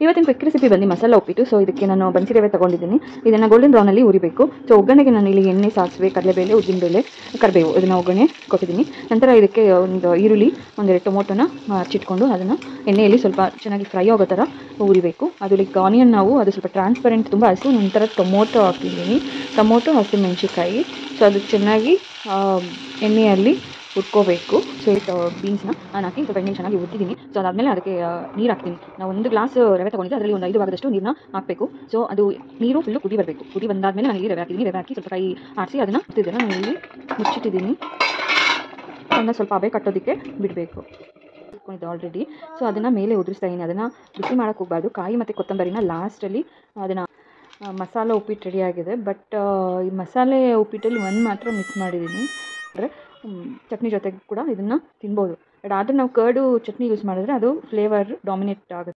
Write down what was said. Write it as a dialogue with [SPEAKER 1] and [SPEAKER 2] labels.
[SPEAKER 1] ಇವತ್ತಿನ quick recipe ಬಂದು ಮಸಾಲ ಉಪ್ಪಿಟ್ಟು so ಇದಕ್ಕೆ ನಾನು ಬನ್ಸಿ ರವೆ ತೊಗೊಂಡಿದ್ದೀನಿ ಇದನ್ನು ಗೋಲ್ಡನ್ ಬ್ರೌನಲ್ಲಿ ಉರಿಬೇಕು ಸೊ ಒಗ್ಗರಣೆಗೆ ನಾನು ಇಲ್ಲಿ ಎಣ್ಣೆ ಸಾಸಿವೆ ಕಡಲೆಬೇಳೆ ಉದ್ದಿನಬೇಳೆ ಕರಿಬೇವು ಇದನ್ನು ಒಗ್ಗರಣೆ ಕೊಟ್ಟಿದ್ದೀನಿ ನಂತರ ಇದಕ್ಕೆ ಒಂದು ಈರುಳ್ಳಿ ಒಂದೆರಡು ಟೊಮೊಟೊನ ಹಚ್ಚಿಟ್ಕೊಂಡು ಅದನ್ನು ಎಣ್ಣೆಯಲ್ಲಿ ಸ್ವಲ್ಪ ಚೆನ್ನಾಗಿ ಫ್ರೈ ಆಗೋ ಥರ ಉರಿಬೇಕು ಅದು ಲೈಕ್ ಆನಿಯನ್ ನಾವು ಅದು ಸ್ವಲ್ಪ ಟ್ರಾನ್ಸ್ಪರೆಂಟ್ ತುಂಬ ಹಸು ನಂತರ ಟೊಮೊಟೊ ಹಾಕಿದ್ದೀನಿ ಟೊಮೊಟೊ ಹಸಿಮೆಣಸಿಕಾಯಿ ಸೊ ಅದು ಚೆನ್ನಾಗಿ ಆ, ಎಣ್ಣೆಯಲ್ಲಿ ಹುರ್ಕೋಬೇಕು ಸೊ ಇದು ಬೀನ್ಸ್ನ ನಾನು ಹಾಕಿ ಸ್ವಲ್ಪ ಎಣ್ಣೆ ಚೆನ್ನಾಗಿ ಉದ್ದಿದ್ದೀನಿ ಸೊ ಅದಾದಮೇಲೆ ಅದಕ್ಕೆ ನೀರು ಹಾಕ್ತೀನಿ ನಾವು ಒಂದು ಗ್ಲಾಸ್ ರವೆ ತೊಗೊಂಡಿದ್ದೆ ಅದರಲ್ಲಿ ಒಂದು ಐದು ಭಾಗದಷ್ಟು ನೀರನ್ನ ಹಾಕಬೇಕು ಸೊ ಅದು ನೀರು ಫುಲ್ಲು ಕುದಿ ಬರಬೇಕು ಕುದಿ ಬಂದಾದಮೇಲೆ ನಾನು ಇಲ್ಲಿ ರವೆ ಹಾಕಿದ್ದೀನಿ ರವೆ ಹಾಕಿ ಸ್ವಲ್ಪ ಕೈ ಆಡಿಸಿ ಅದನ್ನು ಇಟ್ಟಿದ್ದೇನೆ ನಾನು ಇಲ್ಲಿ ಮುಚ್ಚಿಟ್ಟಿದ್ದೀನಿ ಅದನ್ನು ಸ್ವಲ್ಪ ಹಬೆ ಕಟ್ಟೋದಕ್ಕೆ ಬಿಡಬೇಕು ಇಟ್ಕೊಂಡಿದ್ದೆ ಆಲ್ರೆಡಿ ಸೊ ಅದನ್ನು ಮೇಲೆ ಉದುರಿಸ್ತಾ ಇದ್ದೀನಿ ಅದನ್ನು ಬಿಸಿ ಮಾಡೋಕ್ಕೆ ಹೋಗಬಾರ್ದು ಕಾಯಿ ಮತ್ತು ಕೊತ್ತಂಬರಿನ ಲಾಸ್ಟಲ್ಲಿ ಅದನ್ನು ಮಸಾಲ ಉಪ್ಪಿಟ್ಟು ರೆಡಿ ಆಗಿದೆ ಬಟ್ ಈ ಮಸಾಲೆ ಉಪ್ಪಿಟ್ಟಲ್ಲಿ ಒಂದು ಮಾತ್ರ ಮಿಕ್ಸ್ ಮಾಡಿದ್ದೀನಿ ಅಂದರೆ ಚಟ್ನಿ ಜೊತೆಗೆ ಕೂಡ ಇದನ್ನು ತಿನ್ಬೋದು ಬಟ್ ಆದರೆ ನಾವು ಕರ್ಡು ಚಟ್ನಿ ಯೂಸ್ ಮಾಡಿದ್ರೆ ಅದು ಫ್ಲೇವರ್ ಡಾಮಿನೇಟ್ ಆಗುತ್ತೆ